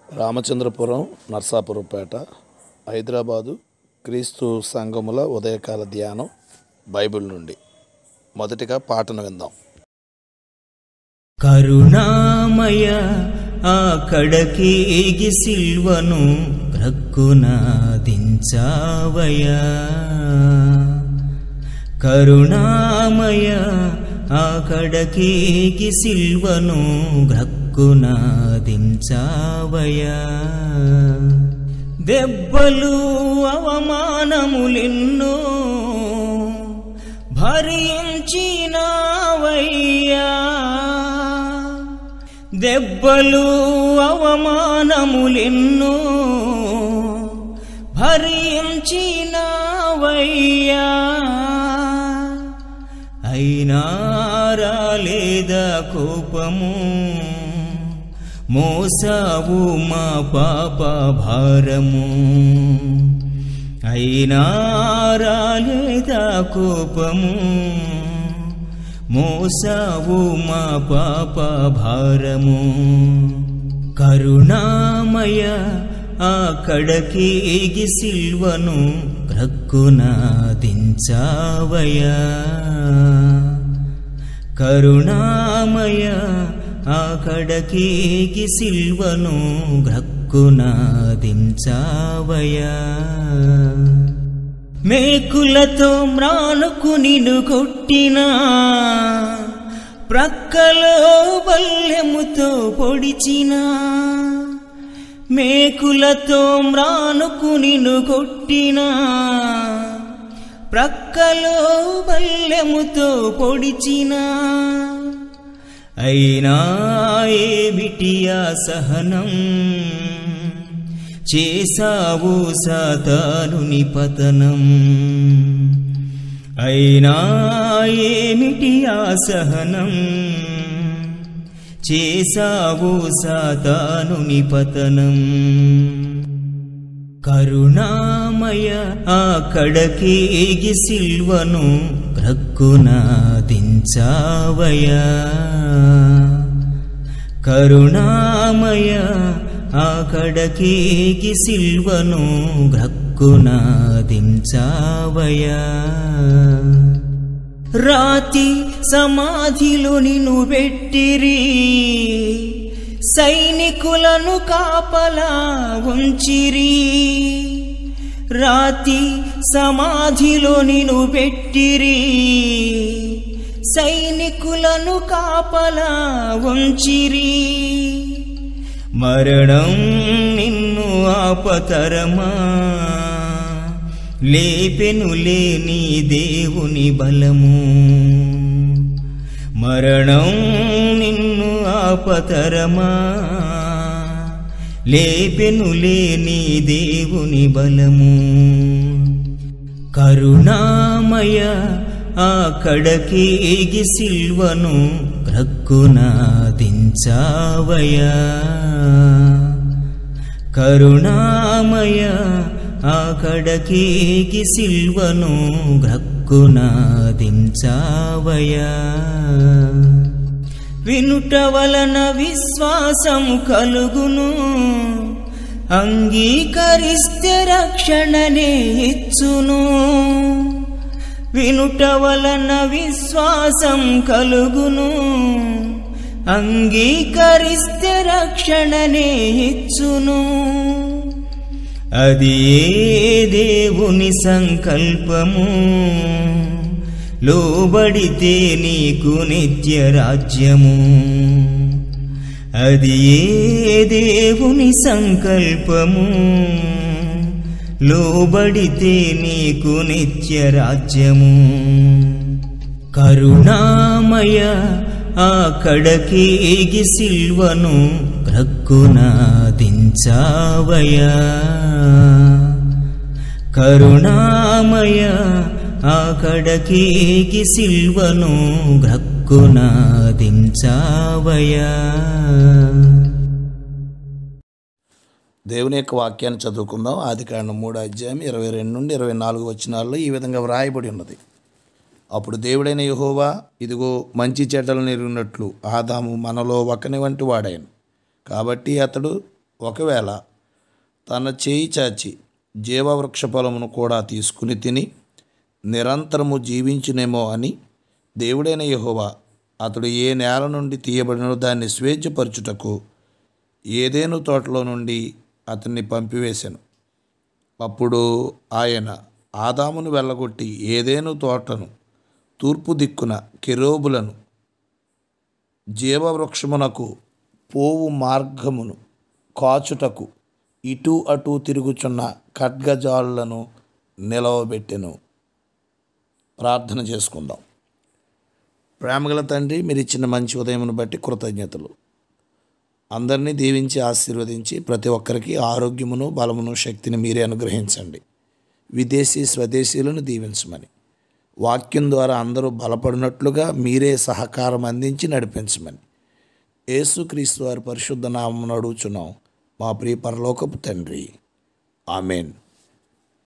రామచంద్రపురం నర్సాపురంపేట హైదరాబాదు క్రీస్తు సంఘముల ఉదయకాల ధ్యానం బైబిల్ నుండి మొదటిగా పాటను విందాం కరుణామయ ఆ కడకేగి సిల్వను క్రక్కున దించావయా కరుణామయ ఆ కడకేగి సిల్వను గ్రక్కున దించావయా దెబ్బలు అవమానములెన్నో భరించినావయ్యా దెబ్బలు అవమానములెన్నో భరించినావయ్యా అయినా రాలేదా కోపము మోసావు మా పాప భారము అయినా రాలేదా కోపము మోసావు మా పాప భారము కరుణామయ ఆ కడకేగి సిల్వను క్రక్కున దించావయా కరుణామయ ఆ కడకేగి సిల్వను గ్రక్కున దించావయా మేకులతో మ్రానుకు నిన్ను కొట్టినా ప్రక్కలో బల్లెముతో పొడిచినా మేకులతో మ్రానుకు నిన్ను కొట్టినా ప్రక్కలో బల్లెముతో పొడిచినా అయినా ఏమిటి ఆ సహనం చేసావు సాతానుని పతనం అయినా ఏమిటి ఆ సహనం చేసావు సాతానుని పతనం కరుణామయ ఆ కడకేగి సిల్వను క్రక్కున దించావయా కరుణామయ ఆ కడకేగి సిల్వను గ్రక్కున దించావయా రాతి సమాధిలో నిన్ను పెట్టిరి సైనికులను కాపలా ఉంచిరి రాతి సమాధిలో నిన్ను పెట్టిరి సైనికులను కాపలా ఉంచిరి మరణం నిన్ను ఆపతరమా లేపెనులే నీ దేవుని బలము మరణం నిన్ను ఆపతరమా లేపెనులే నీ దేవుని బలము కరుణామయ ఆ కడకేగి సిల్వను క్రక్కున దించావయా కరుణామయ ఆ కడకేగి సిల్వను గ్రక్కున దించావయా వినుట వలన విశ్వాసము కలుగును అంగీకరిస్తే రక్షణనే ఇచ్చును వినుట వలన విశ్వాసం కలుగును అంగీకరిస్తే రక్షణనే ఇచ్చును అది ఏ దేవుని సంకల్పము లోబడితే నీకు నిత్య రాజ్యము అది ఏ దేవుని సంకల్పము లోబడితే నీకు నిత్య రాజ్యము కరుణామయ ఆ కడకేగి సిల్వను క్రక్కున దించావయా కరుణామయ ఆ కడకేగి సిల్వను గ్రక్కున దించావయా దేవుని యొక్క వాక్యాన్ని చదువుకుందాం ఆది కాండం మూడు అధ్యాయం ఇరవై రెండు నుండి ఇరవై నాలుగు వచనాల్లో ఈ విధంగా వ్రాయబడి ఉన్నది అప్పుడు దేవుడైన యెహోవా ఇదిగో మంచి చెడ్డలను ఎరిగినట్లు ఆదాము మనలో ఒకని వంటి వాడాయను కాబట్టి అతడు ఒకవేళ తన చేయి చాచి జీవవృక్ష ఫలమును కూడా తీసుకుని తిని నిరంతరము జీవించునేమో అని దేవుడైన యెహోవా అతడు ఏ నేల నుండి తీయబడినో దాన్ని స్వేచ్ఛపరచుటకు ఏదేను తోటలో నుండి అతన్ని పంపివేశాను అప్పుడు ఆయన ఆదామును వెళ్ళగొట్టి ఏదేను తోటను తూర్పు దిక్కున కెరోబులను జీవవృక్షమునకు పోవు మార్గమును కాచుటకు ఇటు అటు తిరుగుచున్న ఖడ్గజాలను నిలవబెట్టెను ప్రార్థన చేసుకుందాం ప్రేమగల తండ్రి మీరు ఇచ్చిన మంచి ఉదయమును బట్టి కృతజ్ఞతలు అందరినీ దీవించి ఆశీర్వదించి ప్రతి ఒక్కరికి ఆరోగ్యమును బలమును శక్తిని మీరే అనుగ్రహించండి విదేశీ స్వదేశీయులను దీవించమని వాక్యం ద్వారా అందరూ బలపడినట్లుగా మీరే సహకారం అందించి నడిపించమని యేసుక్రీస్తు వారి పరిశుద్ధ నామం అడుగుచున్నాం మా ప్రియ పరలోకపు తండ్రి ఆమెన్